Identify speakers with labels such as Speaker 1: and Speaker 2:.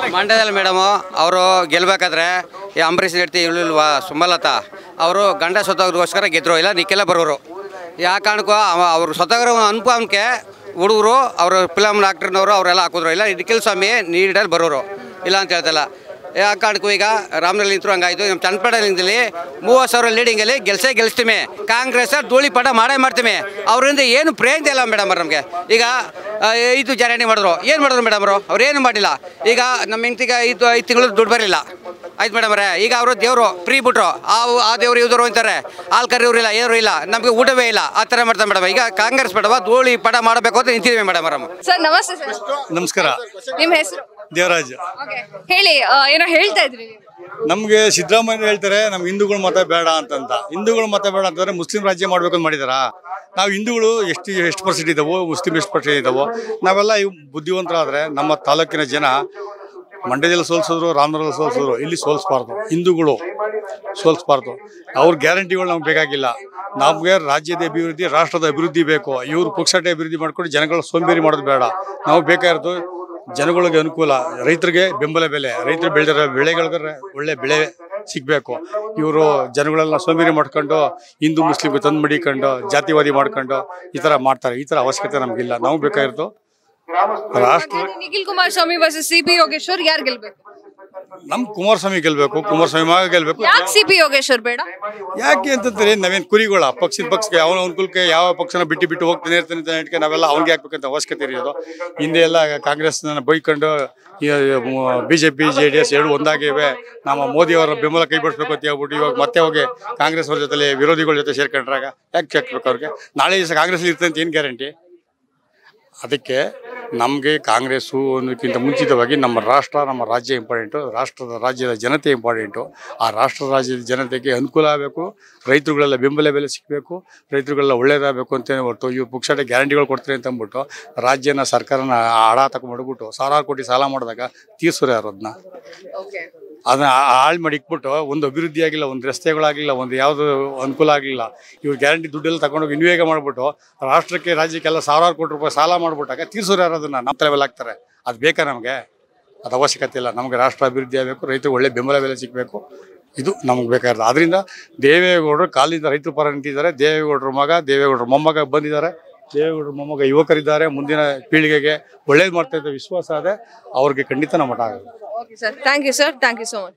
Speaker 1: ಮಂಡ್ಯದಲ್ಲಿ ಮೇಡಮು ಅವರು ಗೆಲ್ಬೇಕಾದ್ರೆ ಈ ಅಂಬರೀಷ್ ಹೆಡ್ತಿ ಇಳಿಲ್ವಾ ಸುಮಲತಾ ಅವರು ಗಂಡ ಸೊತ್ತೋಗೋಸ್ಕರ ಗೆದ್ರು ಇಲ್ಲ ನಿಕ್ಕೆಲ್ಲ ಬರೋರು ಯಾವ ಕಾರಣಕ್ಕೂ ಅವ- ಅವ್ರು ಸೊತ್ತೋಗ್ರ ಅನುಪಮಕ್ಕೆ ಹುಡುಗರು ಅವರು ಫಿಲಮ್ ಆಕ್ಟರ್ನವರು ಅವರೆಲ್ಲ ಹಾಕಿದ್ರು ಇಲ್ಲ ನಿಖಿಲ್ ಸ್ವಾಮಿ ನೀಡಲ್ಲಿ ಬರೋರು ಇಲ್ಲ ಅಂತ ಹೇಳ್ತಲ್ಲ ಯಾವ ಕಾರಣಕ್ಕೂ ಈಗ ರಾಮನಲ್ಲಿ ನಿಂತರು ಹಂಗಾಯ್ತು ನಮ್ಮ ಚನ್ನಪಟ್ಟಣದಲ್ಲಿ ಮೂವತ್ತು ಸಾವಿರ ಲೀಡಿಂಗಲ್ಲಿ ಗೆಲ್ಸೇ ಗೆಲ್ಸ್ತೀವಿ ಕಾಂಗ್ರೆಸ್ ಧೂಳಿ ಪಟ ಮಾಡೇ ಮಾಡ್ತೀವಿ ಅವರಿಂದ ಏನು ಪ್ರಯೋಜನ ಇಲ್ಲ ಮೇಡಮ್ ನಮಗೆ ಈಗ ಆ, ಐದು ಜಾರಣೆ ಮಾಡಿದ್ರು ಏನು ಮಾಡಿದ್ರು ಮೇಡಮ್ ಅವರು ಅವ್ರು ಏನು ಮಾಡಿಲ್ಲ ಈಗ ನಮ್ಮ ಹೆಂಡ್ತಿಗೆ ಐದು ಐದು ತಿಂಗಳು ದುಡ್ಡು ಬರಲಿಲ್ಲ ಆಯ್ತು ಮೇಡಮ್ ಅವರೇ ಈಗ ಅವರು ದೇವರು ಫ್ರೀ ಬಿಟ್ರು ಆ ಆ ದೇವರು ಇವ್ರು ಅಂತಾರೆ ಹಾಲು ಕರಿಯವ್ರು ಇಲ್ಲ ಏನು ಇಲ್ಲ ನಮಗೆ ಊಟವೇ ಇಲ್ಲ ಆ ಥರ ಮಾಡ್ತಾರೆ ಮೇಡಮ್ ಈಗ ಕಾಂಗ್ರೆಸ್ ಮೇಡಮ್ ಧೂಳಿ ಪಟ ಮಾಡಬೇಕು ಅಂತ ನಿಂತಿದ್ದೀವಿ ಮೇಡಮ್ ಅವರಮ್ಮ
Speaker 2: ಸರ್ ನಮಸ್ತೆ ಸರ್
Speaker 3: ನಮಸ್ಕಾರ
Speaker 2: ನಿಮ್ಮ ಹೆಸರು
Speaker 3: ದೇವರಾಜ್
Speaker 2: ಓಕೆ ಹೇಳಿ ಆ, ಏನೋ ಹೇಳ್ತಾ ಇದ್ರಿ ನೀವು
Speaker 3: ನಮಗೆ ಸಿದ್ದರಾಮಯ್ಯ ಹೇಳ್ತಾರೆ ನಮ್ಗೆ ಹಿಂದೂಗಳು ಮತ ಬೇಡ ಅಂತಂತ ಹಿಂದೂಗಳು ಮತ ಬೇಡ ಅಂತಂದ್ರೆ ಮುಸ್ಲಿಂ ರಾಜ್ಯ ಮಾಡ್ಬೇಕು ಅಂತ ಮಾಡಿದಾರಾ ನಾವು ಹಿಂದೂಗಳು ಎಷ್ಟು ಎಷ್ಟು ಪರ್ಸೆಂಟ್ ಇದ್ದಾವೋ ಮುಸ್ಲಿಂ ಎಷ್ಟು ಪರ್ಸೆಂಟ್ ಇದ್ದಾವೋ ನಾವೆಲ್ಲ ಇವು ಬುದ್ಧಿವಂತರಾದ್ರೆ ನಮ್ಮ ತಾಲೂಕಿನ ಜನ ಮಂಡ್ಯದಲ್ಲಿ ಸೋಲ್ಸಿದ್ರು ರಾಮನಗರದಲ್ಲಿ ಸೋಲ್ಸಿದ್ರು ಇಲ್ಲಿ ಸೋಲ್ಸ್ಬಾರ್ದು ಹಿಂದೂಗಳು ಸೋಲ್ಸ್ಬಾರ್ದು ಅವ್ರ ಗ್ಯಾರಂಟಿಗಳು ನಮ್ಗೆ ಬೇಕಾಗಿಲ್ಲ ನಮಗೆ ರಾಜ್ಯದ ಅಭಿವೃದ್ಧಿ ರಾಷ್ಟ್ರದ ಅಭಿವೃದ್ಧಿ ಬೇಕು ಇವ್ರು ಪುಕ್ಸಟ್ಟೆ ಅಭಿವೃದ್ಧಿ ಮಾಡ್ಕೊಂಡು ಜನಗಳು ಸೋಂಬೇರಿ ಮಾಡೋದು ಬೇಡ ನಾವು ಬೇಕಾಗಿರೋದು ಜನಗಳಿಗೆ ಅನುಕೂಲ ರೈತರಿಗೆ ಬೆಂಬಲ ಬೆಲೆ ರೈತರು ಬೆಳೆದಿರೋ ಬೆಳೆಗಳಿಗೆ ಒಳ್ಳೆ ಬೆಳೆ ಸಿಗಬೇಕು ಇವರು ಜನಗಳೆಲ್ಲ ಸೋಂಬೇರಿ ಮಾಡ್ಕೊಂಡು ಹಿಂದೂ ಮುಸ್ಲಿಮ್ಗೆ ತಂದು ಮಡಿಕೊಂಡು ಜಾತಿವಾದಿ ಮಾಡ್ಕೊಂಡು ಈ ಥರ ಮಾಡ್ತಾರೆ ಈ ಥರ ಅವಶ್ಯಕತೆ ನಮಗಿಲ್ಲ ನಾವು ಬೇಕಾಗಿರೋದು ರಾಷ್ಟ್ರ
Speaker 2: Nikhil Kumaraswamy versus C P Yogeshwar ಯಾರು ಗೆಲ್ಬೇಕು
Speaker 3: ನಮ್ಮ ಕುಮಾರಸ್ವಾಮಿ ಗೆಲ್ಬೇಕು ಕುಮಾರಸ್ವಾಮಿ ಮಗ ಗೆಲ್ಬೇಕು
Speaker 2: ಯಾಕೆ ಸಿ ಪಿ ಯೋಗೇಶ್ವರ್ ಬೇಡ
Speaker 3: ಯಾಕೆ ಅಂತಂದ್ರೆ ನಾವೇನು ಕುರಿಗಳ ಪಕ್ಷದ ಪಕ್ಷಕ್ಕೆ ಅವನ ಅನುಕೂಲಕ್ಕೆ ಯಾವ ಪಕ್ಷನ ಬಿಟ್ಟು ಬಿಟ್ಟು ಹೋಗ್ತಾನೆ ಇರ್ತಾನೆ ಅಂತ ಇಟ್ಕೊಂಡು ನಾವೆಲ್ಲ ಅವ್ನಿಗೆ ಹಾಕ್ಬೇಕಂತ ಅವಶ್ಯಕತೆ ಇರೋದು ಹಿಂದೆ ಎಲ್ಲ ಕಾಂಗ್ರೆಸ್ನ ಬೈಕೊಂಡು B J P J D S ಎರಡು ಒಂದಾಗಿವೆ ನಮ್ಮ ಮೋದಿ ಅವರ ಬೆಂಬಲ ಕೈ ಬಿಡಿಸ್ಬೇಕು ಅಂತ ಹೇಳ್ಬಿಟ್ಟು ಇವಾಗ ಮತ್ತೆ ಹೋಗಿ ಕಾಂಗ್ರೆಸ್ ಅವ್ರ ಜೊತೆ ವಿರೋಧಿಗಳ ಜೊತೆ ಸೇರ್ಕೊಂಡ್ರಾಗ ಯಾಕೆ ಹಾಕ್ಬೇಕು ಅವ್ರಿಗೆ ನಾಳೆ ದಿವಸ ಕಾಂಗ್ರೆಸ್ ಇರ್ತದೆ ಅಂತ ಏನು ಗ್ಯಾರಂಟಿ ಅದಕ್ಕೆ ನಮಗೆ ಕಾಂಗ್ರೆಸ್ಸು ಅನ್ನೋಕ್ಕಿಂತ ಮುಂಚಿತವಾಗಿ ನಮ್ಮ ರಾಷ್ಟ್ರ ನಮ್ಮ ರಾಜ್ಯ ಇಂಪಾರ್ಟೆಂಟು ರಾಷ್ಟ್ರದ ರಾಜ್ಯದ ಜನತೆ ಇಂಪಾರ್ಟೆಂಟು ಆ ರಾಷ್ಟ್ರ ರಾಜ್ಯದ ಜನತೆಗೆ ಅನುಕೂಲ ಆಗಬೇಕು ರೈತರುಗಳೆಲ್ಲ ಬೆಂಬಲ ಬೆಲೆ ಸಿಗಬೇಕು ರೈತರುಗಳೆಲ್ಲ ಒಳ್ಳೇದಾಗಬೇಕು ಅಂತ ಹೊರತು ಇವು ಪುಕ್ಷಟೆ ಗ್ಯಾರಂಟಿಗಳು ಕೊಡ್ತಾರೆ ಅಂತ ಅಂದ್ಬಿಟ್ಟು ರಾಜ್ಯನ ಸರ್ಕಾರನ ಹಡ ತಗೊಂಡ್ಬಿಟ್ಟು ಸಾವಿರಾರು ಕೋಟಿ ಸಾಲ ಮಾಡಿದಾಗ ತೀರ್ಸೋರು ಯಾರು ಅದನ್ನ ಅದನ್ನ ಹಾಳು ಮಾಡಿ ಇಟ್ಬಿಟ್ಟು ಒಂದು ಅಭಿವೃದ್ಧಿ ಆಗಿಲ್ಲ ಒಂದು ರಸ್ತೆಗಳಾಗಿಲ್ಲ ಒಂದು ಯಾವುದು ಅನುಕೂಲ ಆಗಲಿಲ್ಲ ಇವ್ರು ಗ್ಯಾರಂಟಿ ದುಡ್ಡೆಲ್ಲ ತಗೊಂಡೋಗಿ ವಿನಿಯೋಗ ಮಾಡಿಬಿಟ್ಟು ರಾಷ್ಟ್ರಕ್ಕೆ ರಾಜ್ಯಕ್ಕೆಲ್ಲ ಸಾವಿರಾರು ಕೋಟಿ ರೂಪಾಯಿ ಸಾಲ ಮಾಡಿಬಿಟ್ಟಾಗ ತೀರ್ಸೋರು ಯಾರು ಅದನ್ನ ನಮ್ಮ ತಲೆಮೇಲೆ ಹಾಕ್ತಾರೆ ಅದು ಬೇಕಾ ನಮಗೆ ಅದು ಅವಶ್ಯಕತೆ ಇಲ್ಲ ನಮಗೆ ರಾಷ್ಟ್ರ ಅಭಿವೃದ್ಧಿ ಆಗಬೇಕು ರೈತರಿಗೆ ಒಳ್ಳೆ ಬೆಂಬಲ ಬೆಲೆ ಸಿಗಬೇಕು ಇದು ನಮಗೆ ಬೇಕಾಗಿರೋದು ಅದರಿಂದ ದೇವೇಗೌಡರು ಕಾಲಿಂದ ರೈತರ ಪರ ನಿಂತಿದ್ದಾರೆ ದೇವೇಗೌಡರ ಮಗ ದೇವೇಗೌಡರ ಮೊಮ್ಮಗ ಬಂದಿದ್ದಾರೆ ದೇವೇಗೌಡರ ಮೊಮ್ಮಗ ಯುವಕರಿದ್ದಾರೆ ಮುಂದಿನ ಪೀಳಿಗೆಗೆ ಒಳ್ಳೇದು ಮಾಡ್ತಾ ಇದ್ದ ವಿಶ್ವಾಸ ಅದೇ ಅವ್ರಿಗೆ ಖಂಡಿತ ನಮ್ಮ ಮಠ ಆಗುತ್ತೆ
Speaker 2: okay sir thank you sir thank you so much